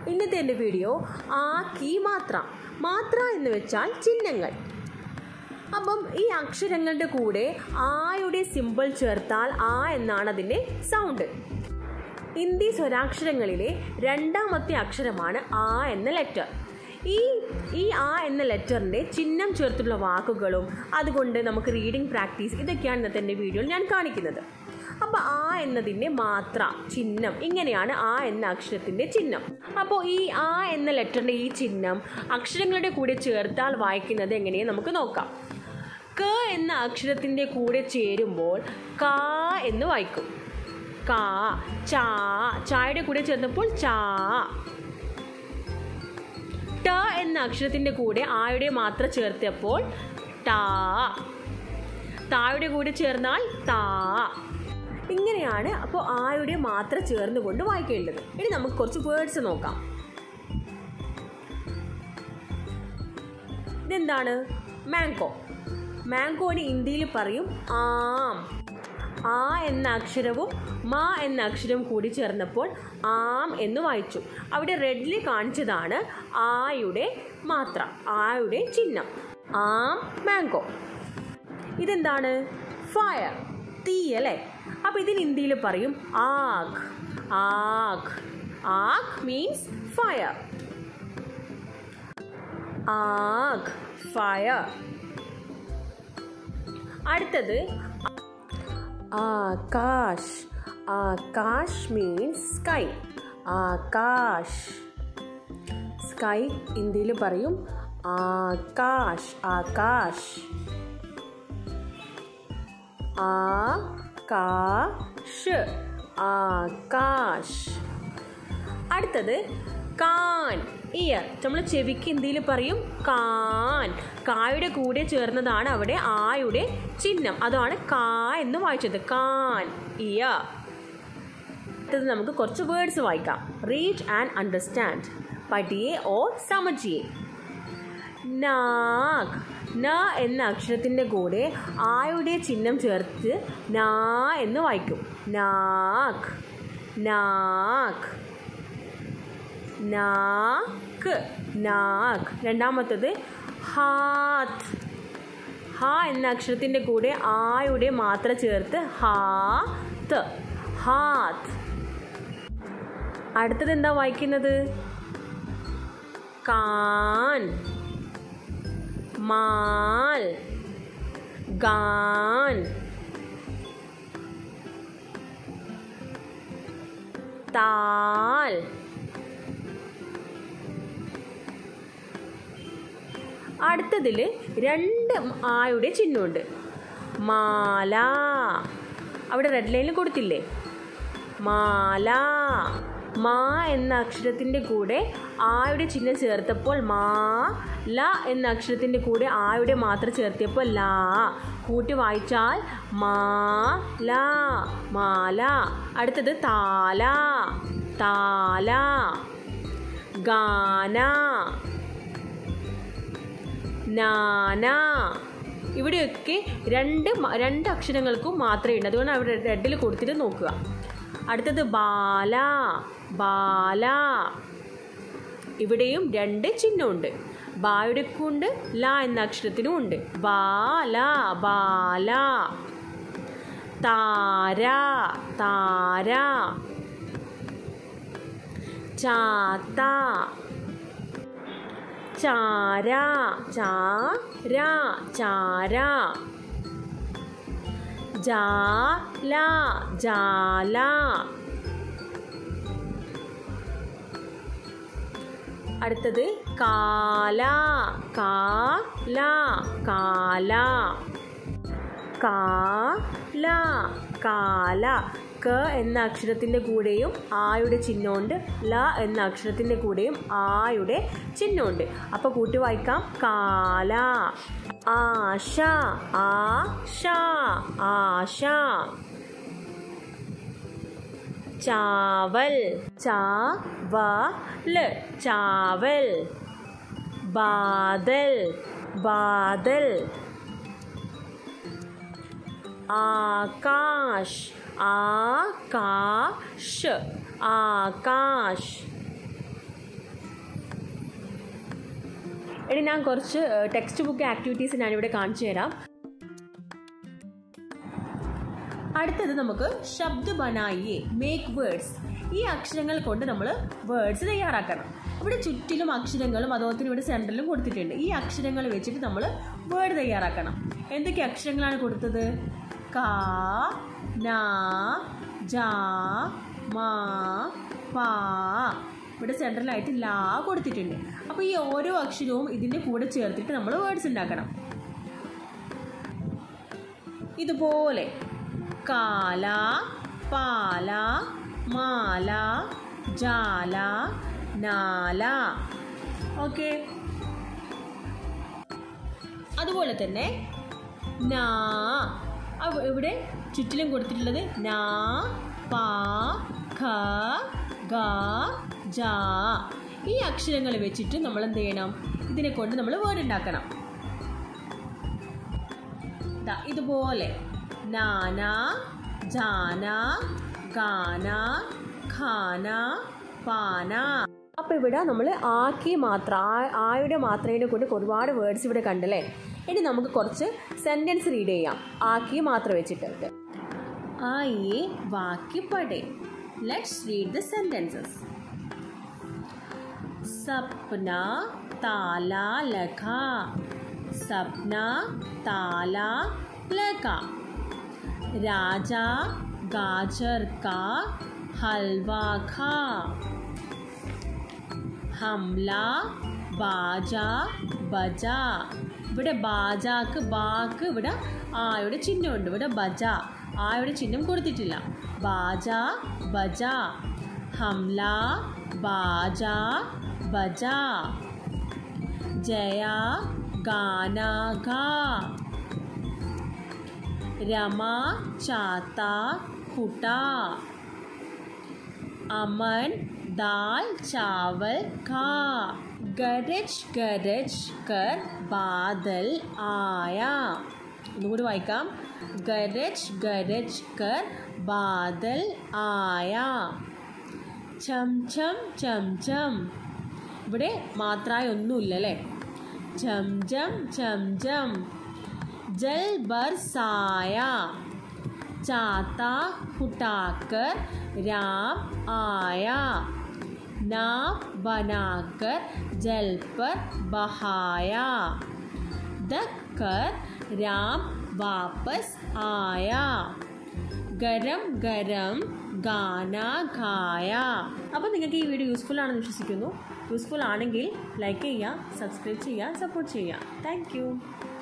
ഇന്നത്തെ എൻ്റെ വീഡിയോ ആ കീ മാത്ര മാത്ര എന്ന് വെച്ചാൽ ചിഹ്നങ്ങൾ അപ്പം ഈ അക്ഷരങ്ങളുടെ കൂടെ ആയുടെ സിമ്പിൾ ചേർത്താൽ ആ എന്നാണ് അതിൻ്റെ സൗണ്ട് ഹിന്ദി സ്വരാക്ഷരങ്ങളിലെ രണ്ടാമത്തെ അക്ഷരമാണ് ആ എന്ന ലെറ്റർ ഈ ഈ ആ എന്ന ലെറ്ററിൻ്റെ ചിഹ്നം ചേർത്തുള്ള വാക്കുകളും അതുകൊണ്ട് നമുക്ക് റീഡിംഗ് പ്രാക്ടീസ് ഇതൊക്കെയാണ് ഇന്നത്തെ എൻ്റെ വീഡിയോയിൽ ഞാൻ കാണിക്കുന്നത് അപ്പോൾ ആ എന്നതിൻ്റെ മാത്ര ചിഹ്നം ഇങ്ങനെയാണ് ആ എന്ന അക്ഷരത്തിൻ്റെ ചിഹ്നം അപ്പോൾ ഈ ആ എന്ന ലെറ്ററിൻ്റെ ഈ ചിഹ്നം അക്ഷരങ്ങളുടെ കൂടെ ചേർത്താൽ വായിക്കുന്നത് എങ്ങനെയെന്ന് നമുക്ക് നോക്കാം ക എന്ന അക്ഷരത്തിൻ്റെ കൂടെ ചേരുമ്പോൾ കാ എന്ന് വായിക്കും കാ ചാ ചായയുടെ കൂടെ ചേർന്നപ്പോൾ ചാ ട എന്ന അക്ഷരത്തിൻ്റെ കൂടെ ആയുടെ മാത്ര ചേർത്തപ്പോൾ ടാ തായുടെ കൂടെ ചേർന്നാൽ താ ഇങ്ങനെയാണ് അപ്പോൾ ആയുടെ മാത്ര ചേർന്നുകൊണ്ട് വായിക്കേണ്ടത് ഇനി നമുക്ക് കുറച്ച് വേർഡ്സ് നോക്കാം ഇതെന്താണ് മാങ്കോ മാങ്കോന് ഹിന്ദിയിൽ പറയും ആം ആ എന്ന അക്ഷരവും മാ എന്ന അക്ഷരവും കൂടി ചേർന്നപ്പോൾ ആം എന്ന് വായിച്ചു അവിടെ റെഡിൽ കാണിച്ചതാണ് ആയുടെ മാത്ര ആയുടെ ചിഹ്നം ആം മാങ്കോ ഇതെന്താണ് ഫയർ തീ അല്ലേ അപ്പം ഇതിന് ഹിന്ദിയിൽ പറയും ആഗ് ആഗ് ആഗ് മീൻസ് ഫയർ ആഗ് ഫയർ അടുത്തത് ആകാശ് ആകാശ് മീൻസ് സ്കൈ ആകാശ് സ്കൈ ഹിന്ദിയിൽ പറയും ആകാശ് ആകാശ് ആകാശ് ആകാശ് അടുത്തത് കാൻ ഇയർ നമ്മൾ ചെവിക്ക് ഹിന്ദിയിൽ പറയും കാൻ കായുടെ കൂടെ ചേർന്നതാണ് അവിടെ ആയുടെ ചിഹ്നം അതാണ് കാ എന്ന് വായിച്ചത് കാൻ ഇയർ അടുത്തത് നമുക്ക് കുറച്ച് വേർഡ്സ് വായിക്കാം റീഡ് ആൻഡ് അണ്ടർസ്റ്റാൻഡ് പഠിയെ ഓ സമജിയെ നാഗ് ന എന്ന അക്ഷരത്തിൻ്റെ കൂടെ ആയുടെ ചിഹ്നം ചേർത്ത് നാ എന്ന് വായിക്കും നാഗ് നാഗ് നാക്ക് നാക്ക് രണ്ടാമത്തത് ഹാത്ത് ഹ എന്ന അക്ഷരത്തിൻ്റെ കൂടെ ആയുടെ മാത്ര ചേർത്ത് ഹാത്ത് ഹാത്ത് അടുത്തത് എന്താ വായിക്കുന്നത് കാൻ മാൽ ഗാൻ താൽ അടുത്തതിൽ രണ്ട് ആയുടെ ചിഹ്നമുണ്ട് മാല അവിടെ റെഡ് ലൈനിൽ കൊടുത്തില്ലേ മാല മാ എന്ന അക്ഷരത്തിൻ്റെ കൂടെ ആയുടെ ചിഹ്നം ചേർത്തപ്പോൾ മാ ല എന്ന അക്ഷരത്തിൻ്റെ കൂടെ ആയുടെ മാത്രം ചേർത്തിയപ്പോൾ ലാ കൂട്ടി വായിച്ചാൽ മാ ല മാല അടുത്തത് താല താല ഗാന നാന ഇവിടെയൊക്കെ രണ്ട് രണ്ട് അക്ഷരങ്ങൾക്കും മാത്രമേ ഉണ്ട് അതുകൊണ്ട് അവിടെ റെഡിൽ കൊടുത്തിട്ട് നോക്കുക അടുത്തത് ബാല ബാല ഇവിടെയും രണ്ട് ചിഹ്നമുണ്ട് ബായുടെ കൊണ്ട് ല എന്ന അക്ഷരത്തിനും ഉണ്ട് ബാല ബാല താര താര ചാത്ത ചാര ചാര ചാര ജാല ജാല അടുത്തത് കാല കാല കാല കാല കാല ക എന്ന അക്ഷരത്തിൻ്റെ കൂടെയും ആയുടെ ചിഹ്നമുണ്ട് ല എന്ന അക്ഷരത്തിൻ്റെ കൂടെയും ആയുടെ ചിഹ്നമുണ്ട് അപ്പോൾ കൂട്ടി വായിക്കാം കാല ആശ ആശ ആശ ചാവൽ ചാവൽ ചാവൽ ബാദൽ ബാദൽ ആകാശ് ആകാശ് ആകാശ് ഇനി ഞാൻ കുറച്ച് ടെക്സ്റ്റ് ബുക്ക് ആക്ടിവിറ്റീസ് ഞാനിവിടെ കാണിച്ചു തരാം അടുത്തത് നമുക്ക് ശബ്ദ ബനായിയെ മേക്ക് വേർഡ്സ് ഈ അക്ഷരങ്ങൾ കൊണ്ട് നമ്മൾ വേർഡ്സ് തയ്യാറാക്കണം ഇവിടെ ചുറ്റിലും അക്ഷരങ്ങളും അതുപോലെ തന്നെ ഇവിടെ സെൻറ്ററിലും കൊടുത്തിട്ടുണ്ട് ഈ അക്ഷരങ്ങൾ വെച്ചിട്ട് നമ്മൾ വേർഡ് തയ്യാറാക്കണം എന്തൊക്കെ അക്ഷരങ്ങളാണ് കൊടുത്തത് കാ നാ ജാ മാ പാ ഇവിടെ സെൻട്രലായിട്ട് ലാ കൊടുത്തിട്ടുണ്ട് അപ്പോൾ ഈ ഓരോ അക്ഷരവും ഇതിൻ്റെ കൂടെ ചേർത്തിട്ട് നമ്മൾ വേർഡ്സ് ഉണ്ടാക്കണം ഇതുപോലെ കാല പാല മാല ജാല നാല ഓക്കെ അതുപോലെ തന്നെ നാ അവ- ഇവിടെ ചുറ്റിലും കൊടുത്തിട്ടുള്ളത് നാ പാ ഖ ഗ ജ ഈ അക്ഷരങ്ങൾ വെച്ചിട്ട് നമ്മൾ എന്ത് ചെയ്യണം ഇതിനെ കൊണ്ട് നമ്മൾ വേർഡ് ഉണ്ടാക്കണം ദാ ഇതുപോലെ നാന ജാന ഗാന ഖാന പാന അപ്പോൾ ഇവിടെ നമ്മൾ ആക്കി മാത്ര ആ- ആയുടെ മാത്രയെ കൊണ്ട് ഒരുപാട് വേർഡ്സ് ഇവിടെ കണ്ടല്ലേ ഇനി നമുക്ക് കുറച്ച് സെൻറ്റൻസ് റീഡ് ചെയ്യാം ആക്കി മാത്രം വെച്ചിട്ട് ആയി വാക്യ പടേ ലെറ്റ്സ് റീഡ് ദ സെൻറ്റൻസസ് सपना ताला लगा सपना ताला लगा राजा गाजर का हलवा खा हमला ബാജാ ബജ ഇവിടെ ബാജാക്ക് ബാക്ക് ഇവിടെ ആയുടെ ചിഹ്നമുണ്ട് ഇവിടെ ബജ ആയുടെ ചിഹ്നം കൊടുത്തിട്ടില്ല ബാജ ബജ ഹംല ബാജ ബജ ജയ ഗാന ഗാ രമ ചാത്ത കുട്ട अमन दाल चावल खा गरज गरज कर बादल आया ഒന്നുകൂടി വായിക്കാം ഗരജ് ഗരജ് കർ ബാദൽ ആയ ചം ചം ചം ചം ഇവിടെ മാത്രമായി ഒന്നുമില്ല അല്ലേ ചം ചം ചം ചം ജൽ ബർസായ चाता फुटाकर राम आया नाव बनाकर जल पर बहाया दक कर राम वापस आया ഗരം ഗരം ഗാന ഖായ അപ്പോൾ നിങ്ങൾക്ക് ഈ വീഡിയോ യൂസ്ഫുൾ ആണെന്ന് വിശ്വസിക്കുന്നു യൂസ്ഫുൾ ആണെങ്കിൽ ലൈക്ക് ചെയ്യുക സബ്സ്ക്രൈബ് ചെയ്യുക സപ്പോർട്ട് ചെയ്യുക താങ്ക്